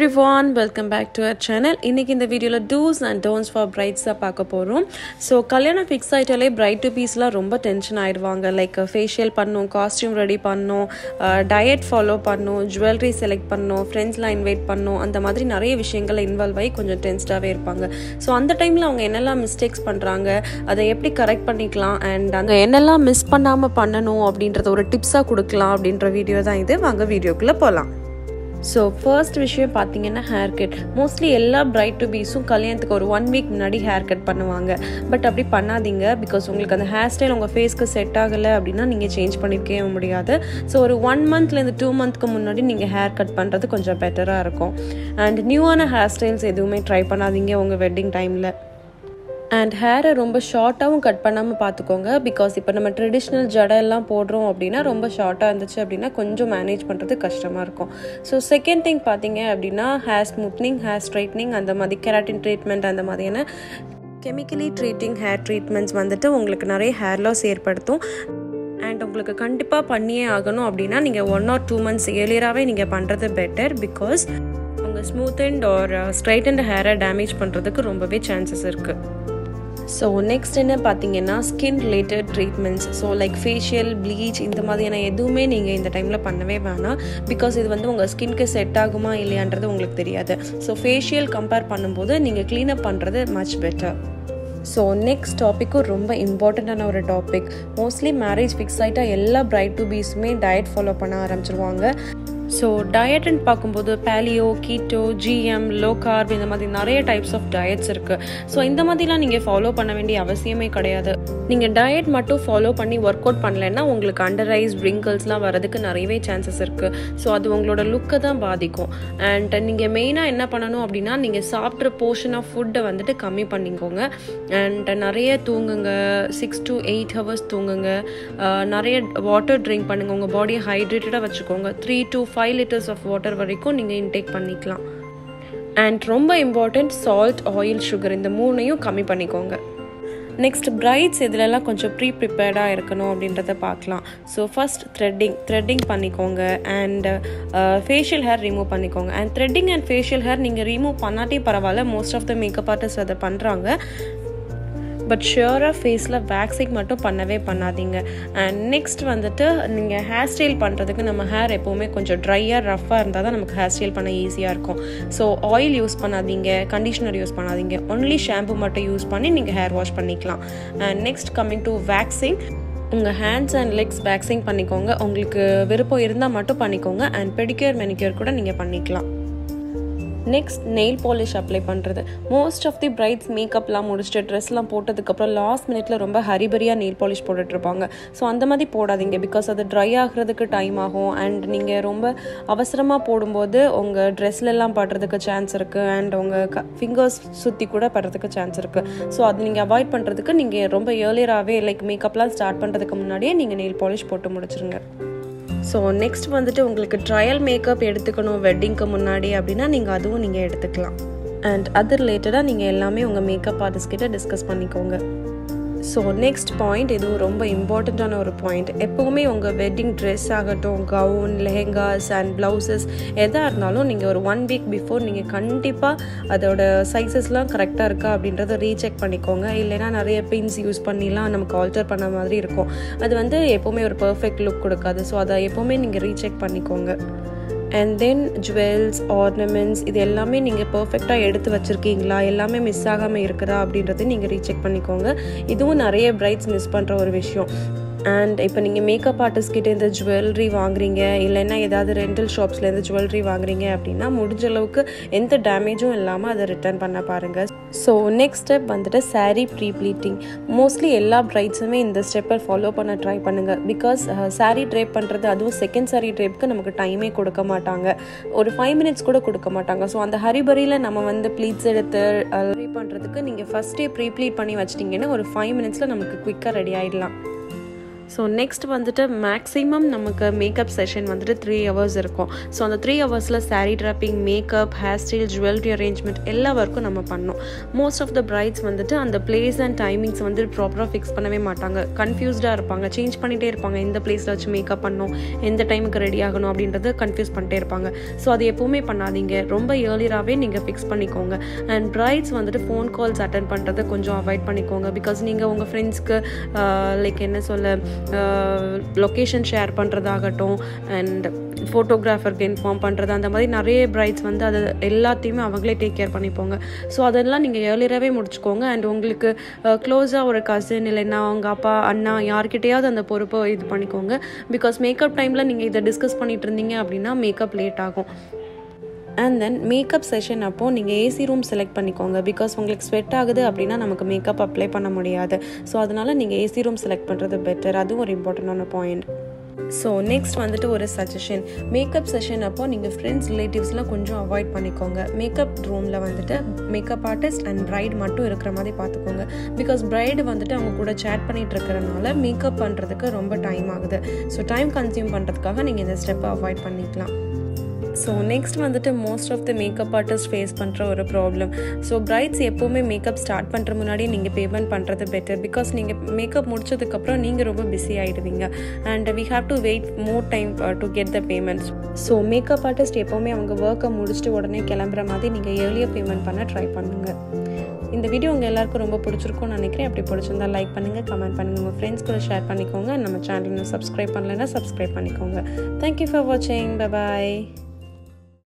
every everyone welcome back to our channel இன்றைக்கி இந்த வீடியோவில் do's and don'ts for brides தான் பார்க்க போகிறோம் ஸோ கல்யாணம் ஃபிக்ஸ் ஆகிட்டாலே பிரைட் டு பீஸ்லாம் ரொம்ப டென்ஷன் ஆயிடுவாங்க லைக் ஃபேஷியல் பண்ணணும் காஸ்டியூம் ரெடி பண்ணணும் டயட் ஃபாலோ பண்ணணும் ஜுவல்லரி செலக்ட் பண்ணணும் ஃப்ரெண்ட்ஸ்லாம் இன்வைட் பண்ணணும் அந்த மாதிரி நிறைய விஷயங்கள் இன்வால்வ் ஆகி கொஞ்சம் டென்ஸ்டாகவே இருப்பாங்க ஸோ அந்த டைமில் அவங்க என்னெல்லாம் மிஸ்டேக்ஸ் பண்ணுறாங்க அதை எப்படி கரெக்ட் பண்ணிக்கலாம் அண்ட் அங்கே என்னெல்லாம் மிஸ் பண்ணாமல் பண்ணணும் அப்படின்றத ஒரு டிப்ஸாக கொடுக்கலாம் அப்படின்ற வீடியோ தான் இது வாங்க வீடியோக்குள்ளே போகலாம் ஸோ ஃபர்ஸ்ட் விஷயம் பார்த்தீங்கன்னா ஹேர் கட் மோஸ்ட்லி எல்லா பிரைட் டு பீஸும் கல்யாணத்துக்கு ஒரு ஒன் வீக் முன்னாடி ஹேர் கட் பண்ணுவாங்க பட் அப்படி பண்ணாதீங்க பிகாஸ் உங்களுக்கு அந்த ஹேர் ஸ்டைல் உங்கள் ஃபேஸ்க்கு செட் ஆகலை அப்படின்னா நீங்கள் சேஞ்ச் பண்ணியிருக்கவே முடியாது ஸோ ஒரு ஒன் மந்த்லேருந்து டூ மந்த்க்கு முன்னாடி நீங்கள் ஹேர் கட் பண்ணுறது கொஞ்சம் பெட்டராக இருக்கும் அண்ட் நியூவான ஹேர் ஸ்டைல்ஸ் எதுவுமே ட்ரை பண்ணாதீங்க உங்கள் வெட்டிங் டைமில் அண்ட் ஹேரை ரொம்ப ஷார்ட்டாகவும் கட் பண்ணாமல் பார்த்துக்கோங்க பிகாஸ் இப்போ நம்ம ட்ரெடிஷ்னல் ஜடையெல்லாம் போடுறோம் அப்படின்னா ரொம்ப ஷார்ட்டாக இருந்துச்சு அப்படின்னா கொஞ்சம் மேனேஜ் பண்ணுறது கஷ்டமாக இருக்கும் ஸோ செகண்ட் திங் பார்த்தீங்க அப்படின்னா ஹேர் ஸ்மூத்னிங் ஹேர் ஸ்ட்ரைட்னிங் அந்த மாதிரி கெராட்டின் ட்ரீட்மெண்ட் அந்த மாதிரியான கெமிக்கலி ட்ரீட்டிங் ஹேர் ட்ரீட்மெண்ட்ஸ் வந்துட்டு உங்களுக்கு நிறைய ஹேர் லாஸ் ஏற்படுத்தும் அண்ட் உங்களுக்கு கண்டிப்பாக பண்ணியே ஆகணும் அப்படின்னா நீங்கள் ஒன் ஆர் டூ மந்த்ஸ் ஏர்லியராகவே நீங்கள் பண்ணுறது பெட்டர் பிகாஸ் உங்கள் smooth and or straight and ஹேரை டேமேஜ் பண்ணுறதுக்கு ரொம்பவே சான்சஸ் இருக்குது ஸோ நெக்ஸ்ட் என்ன பார்த்தீங்கன்னா skin related treatments so like facial bleach இந்த மாதிரியான எதுவுமே நீங்கள் இந்த டைமில் பண்ணவே வேணாம் பிகாஸ் இது வந்து உங்கள் ஸ்கின்க்கு செட் ஆகுமா இல்லையான்றது உங்களுக்கு தெரியாது ஸோ ஃபேஷியல் கம்பேர் பண்ணும்போது நீங்கள் க்ளீனப் பண்ணுறது மச் பெட்டர் ஸோ நெக்ஸ்ட் டாப்பிக்கும் ரொம்ப இம்பார்ட்டண்ட்டான ஒரு டாபிக் மோஸ்ட்லி மேரேஜ் ஃபிக்ஸ் ஆகிட்டா எல்லா பிரைட் டு பீஸுமே டயட் ஃபாலோ பண்ண ஆரம்பிச்சிருவாங்க ஸோ டயட்னு பார்க்கும்போது paleo keto GM low carb இந்த மாதிரி நிறைய டைப்ஸ் ஆஃப் டயட்ஸ் இருக்குது ஸோ இந்த மாதிரிலாம் நீங்கள் ஃபாலோ பண்ண வேண்டிய அவசியமே கிடையாது நீங்கள் டயட் மட்டும் ஃபாலோ பண்ணி ஒர்க் அவுட் பண்ணலைன்னா உங்களுக்கு அண்டர் ஐஸ் ரிங்கிள்ஸ்லாம் வரதுக்கு நிறையவே சான்சஸ் இருக்குது ஸோ அது உங்களோட லுக்கை தான் பாதிக்கும் அண்ட் நீங்கள் மெயினாக என்ன பண்ணணும் அப்படின்னா நீங்கள் சாப்பிட்ற போர்ஷன் ஆஃப் ஃபுட்டை வந்துட்டு கம்மி பண்ணிக்கோங்க அண்ட் நிறைய தூங்குங்க சிக்ஸ் டு எயிட் ஹவர்ஸ் தூங்குங்க நிறைய வாட்டர் ட்ரிங்க் பண்ணுங்கள் உங்கள் பாடியை ஹைட்ரேட்டடாக வச்சுக்கோங்க three to five litres of water வரைக்கும் நீங்கள் இன்டேக் பண்ணிக்கலாம் அண்ட் ரொம்ப இம்பார்ட்டண்ட் சால்ட் ஆயில் சுகர் இந்த மூணையும் கம்மி பண்ணிக்கோங்க நெக்ஸ்ட் பிரைட்ஸ் இதிலெல்லாம் கொஞ்சம் ப்ரீ ப்ரிப்பேர்டாக இருக்கணும் அப்படின்றத பார்க்கலாம் ஸோ ஃபஸ்ட் த்ரெட்டிங் த்ரெட்டிங் பண்ணிக்கோங்க அண்ட் ஃபேஷியல் ஹேர் ரிமூவ் பண்ணிக்கோங்க and threading and facial hair நீங்கள் ரிமூவ் பண்ணாட்டே பரவாயில்ல most of the makeup artist அதை பண்ணுறாங்க பட் ஷியோராக ஃபேஸில் வேக்சிங் மட்டும் பண்ணவே பண்ணாதீங்க அண்ட் நெக்ஸ்ட் வந்துட்டு நீங்கள் ஹேர் ஸ்டைல் பண்ணுறதுக்கு நம்ம ஹேர் எப்போவுமே கொஞ்சம் ட்ரையாக ரஃப்பாக இருந்தால் தான் நமக்கு ஹேர் ஸ்டைல் பண்ண ஈஸியாக இருக்கும் ஸோ ஆயில் யூஸ் பண்ணாதீங்க கண்டிஷ்னர் யூஸ் பண்ணாதீங்க ஒன்லி ஷாம்பு மட்டும் யூஸ் பண்ணி நீங்கள் ஹேர் வாஷ் பண்ணிக்கலாம் and next coming to waxing உங்கள் ஹேண்ட்ஸ் அண்ட் லெக்ஸ் வேக்சிங் பண்ணிக்கோங்க உங்களுக்கு விருப்பம் இருந்தால் மட்டும் பண்ணிக்கோங்க அண்ட் பெடிக்யூர் மெனிக்யூர் கூட நீங்கள் பண்ணிக்கலாம் நெக்ஸ்ட் நெயில் பாலிஷ் அப்ளை பண்ணுறது மோஸ்ட் ஆஃப் தி பிரைட்ஸ் மேக்கப்லாம் முடிச்சுட்டு ட்ரெஸ்லாம் போட்டதுக்கப்புறம் லாஸ்ட் மினிட்ல ரொம்ப ஹரிபரியாக நெயில் பாலிஷ் போட்டுட்ருப்பாங்க ஸோ அந்த மாதிரி போடாதீங்க பிகாஸ் அது ட்ரை ஆகிறதுக்கு டைம் ஆகும் அண்ட் நீங்கள் ரொம்ப அவசரமாக போடும்போது உங்கள் ட்ரெஸ்லெல்லாம் படுறதுக்கு சான்ஸ் இருக்குது அண்ட் உங்கள் க ஃபிங்கர்ஸ் சுற்றி கூட படுறதுக்கு சான்ஸ் இருக்குது ஸோ அது நீங்கள் அவாய்ட் பண்ணுறதுக்கு நீங்கள் ரொம்ப ஏர்லியராகவே லைக் மேக்கப்லாம் ஸ்டார்ட் பண்ணுறதுக்கு முன்னாடியே நீங்கள் நெயில் பாலிஷ் போட்டு முடிச்சிருங்க ஸோ நெக்ஸ்ட் வந்துட்டு உங்களுக்கு ட்ரையல் மேக்கப் எடுத்துக்கணும் வெட்டிங்க்கு முன்னாடி அப்படின்னா நீங்கள் அதுவும் நீங்கள் எடுத்துக்கலாம் அண்ட் அது ரிலேட்டடாக நீங்கள் எல்லாமே உங்கள் மேக்கப் ஆர்டிஸ்ட் கிட்ட டிஸ்கஸ் பண்ணிக்கோங்க ஸோ நெக்ஸ்ட் பாயிண்ட் இதுவும் ரொம்ப இம்பார்ட்டண்ட்டான ஒரு பாயிண்ட் எப்போவுமே உங்கள் வெட்டிங் ட்ரெஸ் ஆகட்டும் கவுன் லெஹெங்காஸ் அண்ட் ப்ளவுசஸ் எதாக இருந்தாலும் நீங்கள் ஒரு ஒன் வீக் பிஃபோர் நீங்கள் கண்டிப்பாக அதோட சைஸஸ்லாம் கரெக்டாக இருக்கா அப்படின்றத ரீசெக் பண்ணிக்கோங்க இல்லைனா நிறைய பின்ஸ் யூஸ் பண்ணிலாம் நமக்கு ஆல்டர் பண்ண மாதிரி இருக்கும் அது வந்து எப்போவுமே ஒரு பர்ஃபெக்ட் லுக் கொடுக்காது ஸோ அதை எப்போவுமே நீங்கள் ரீசெக் பண்ணிக்கோங்க அண்ட் தென் ஜுவல்ஸ் ஆர்னமெண்ட்ஸ் இது எல்லாமே நீங்கள் பர்ஃபெக்டாக எடுத்து வச்சுருக்கீங்களா எல்லாமே மிஸ் ஆகாமல் இருக்குதா அப்படின்றத நீங்கள் ரீசெக் பண்ணிக்கோங்க இதுவும் நிறைய பிரைட்ஸ் மிஸ் பண்ணுற ஒரு விஷயம் அண்ட் இப்போ நீங்கள் மேக்கப் ஆர்டிஸ்ட் கிட்டே இந்த ஜுவல்லரி வாங்குறீங்க இல்லைன்னா ஏதாவது ரெண்டல் ஷாப்ஸ்லேருந்து ஜுவல்லரி வாங்குறீங்க அப்படின்னா முடிஞ்ச அளவுக்கு எந்த டேமேஜும் இல்லாமல் அதை ரிட்டர்ன் பண்ண பாருங்கள் ஸோ நெக்ஸ்ட் ஸ்டெப் வந்துட்டு சாரீ ப்ரீ ப்ளீட்டிங் மோஸ்ட்லி எல்லா பிரைட்ஸுமே இந்த ஸ்டெப்பை ஃபாலோ பண்ண ட்ரை பண்ணுங்கள் பிகாஸ் சாரீ ட்ரேப் பண்ணுறது அதுவும் செகண்ட் சாரீ ட்ரேப்க்கு நமக்கு டைமே கொடுக்க மாட்டாங்க ஒரு ஃபைவ் மினிட்ஸ் கூட கொடுக்க மாட்டாங்க ஸோ அந்த ஹரிபரியில் நம்ம வந்து ப்ளீட்ஸ் எடுத்து ரெடி பண்ணுறதுக்கு நீங்கள் ஃபஸ்ட்டே ப்ரீ ப்ளீட் பண்ணி வச்சிட்டிங்கன்னா ஒரு ஃபைவ் மினிட்ஸில் நமக்கு குயிக்காக ரெடி ஆகிடலாம் ஸோ நெக்ஸ்ட் வந்துட்டு மேக்ஸிமம் நமக்கு மேக்கப் செஷன் வந்துட்டு த்ரீ ஹவர்ஸ் இருக்கும் ஸோ அந்த த்ரீ ஹவர்ஸில் sari draping makeup hair style jewellery arrangement எல்லா ஒர்க்கும் நம்ம பண்ணோம் மோஸ்ட் ஆஃப் த பிரைட்ஸ் வந்துட்டு அந்த பிளேஸ் அண்ட் டைமிங்ஸ் வந்து ப்ராப்பராக ஃபிக்ஸ் பண்ணவே மாட்டாங்க கன்ஃபியூஸ்டாக இருப்பாங்க சேஞ்ச் பண்ணிகிட்டே இருப்பாங்க எந்த பிளேஸில் வச்சு மேக்கப் பண்ணணும் எந்த டைமுக்கு ரெடி ஆகணும் அப்படின்றத கன்ஃபியூஸ் பண்ணிட்டே இருப்பாங்க ஸோ அது எப்போவுமே பண்ணாதீங்க ரொம்ப ஏர்லியராகவே நீங்கள் ஃபிக்ஸ் பண்ணிக்கோங்க அண்ட் பிரைட்ஸ் வந்துட்டு ஃபோன் கால்ஸ் அட்டன் பண்ணுறதை கொஞ்சம் அவாய்ட் பண்ணிக்கோங்க பிகாஸ் நீங்கள் உங்கள் ஃப்ரெண்ட்ஸ்க்கு லைக் என்ன சொல்ல லொக்கேஷன் ஷேர் பண்ணுறதாகட்டும் அண்ட் ஃபோட்டோகிராஃபருக்கு இன்ஃபார்ம் பண்ணுறது அந்த மாதிரி நிறைய பிரைட்ஸ் வந்து அது எல்லாத்தையுமே அவங்களே டேக் கேர் பண்ணிப்போங்க ஸோ அதெல்லாம் நீங்கள் ஏர்லியராகவே முடிச்சுக்கோங்க அண்ட் உங்களுக்கு க்ளோஸாக ஒரு கசின் இல்லைன்னா அவங்க அப்பா அண்ணா யார்கிட்டயாவது அந்த பொறுப்பை இது பண்ணிக்கோங்க பிகாஸ் மேக்கப் டைமில் நீங்கள் இதை டிஸ்கஸ் பண்ணிட்டு இருந்தீங்க அப்படின்னா மேக்கப் லேட் ஆகும் அண்ட் தென் மேக்கப் செஷன் அப்போது நீங்கள் ஏசி ரூம் செலக்ட் பண்ணிக்கோங்க பிகாஸ் உங்களுக்கு ஸ்வெட் ஆகுது அப்படின்னா நமக்கு மேக்கப் அப்ளை பண்ண முடியாது ஸோ அதனால் நீங்கள் ஏசி ரூம் செலக்ட் பண்ணுறது பெட்டர் அதுவும் ஒரு இம்பார்ட்டண்டான பாயிண்ட் ஸோ நெக்ஸ்ட் வந்துட்டு ஒரு சஜஷன் மேக்கப் செஷன் அப்போ நீங்கள் ஃப்ரெண்ட்ஸ் ரிலேட்டிவ்ஸ்லாம் கொஞ்சம் அவாய்ட் பண்ணிக்கோங்க மேக்கப் ரூமில் வந்துட்டு மேக்கப் ஆர்டிஸ்ட் அண்ட் ப்ரைட் மட்டும் இருக்கிற மாதிரி பார்த்துக்கோங்க பிகாஸ் ப்ரைடு வந்துட்டு அவங்க கூட சேட் பண்ணிகிட்டு இருக்கிறனால மேக்கப் பண்ணுறதுக்கு ரொம்ப டைம் ஆகுது ஸோ டைம் கன்சியூம் பண்ணுறதுக்காக நீங்கள் இந்த ஸ்டெப்பை அவாய்ட் பண்ணிக்கலாம் ஸோ நெக்ஸ்ட் வந்துட்டு most of the makeup artist face பண்ணுற ஒரு ப்ராப்ளம் ஸோ பிரைட்ஸ் எப்போவுமே மேக்கப் ஸ்டார்ட் பண்ணுற முன்னாடி நீங்கள் பேமெண்ட் பண்ணுறது பெட்டர் பிகாஸ் நீங்கள் மேக்கப் முடிச்சதுக்கப்புறம் நீங்கள் ரொம்ப பிஸி ஆகிடுவீங்க and we have to wait more time to get the payments so makeup artist எப்போவுமே அவங்க ஒர்க்கை முடிச்சுட்டு உடனே கிளம்புற மாதிரி நீங்கள் ஏர்லியாக பேமெண்ட் பண்ண ட்ரை பண்ணுங்கள் இந்த வீடியோ உங்கள் எல்லாருக்கும் ரொம்ப பிடிச்சிருக்கும்னு நினைக்கிறேன் அப்படி பிடிச்சிருந்தா லைக் பண்ணுங்கள் கமெண்ட் பண்ணுங்கள் உங்கள் ஃப்ரெண்ட்ஸ் கூட ஷேர் பண்ணிக்கோங்க நம்ம சேனல் இன்னும் சப்ஸ்கிரைப் பண்ணலைன்னா சப்ஸ்கிரைப் பண்ணிக்கோங்க தேங்க்யூ ஃபார் வாட்சிங் பாய்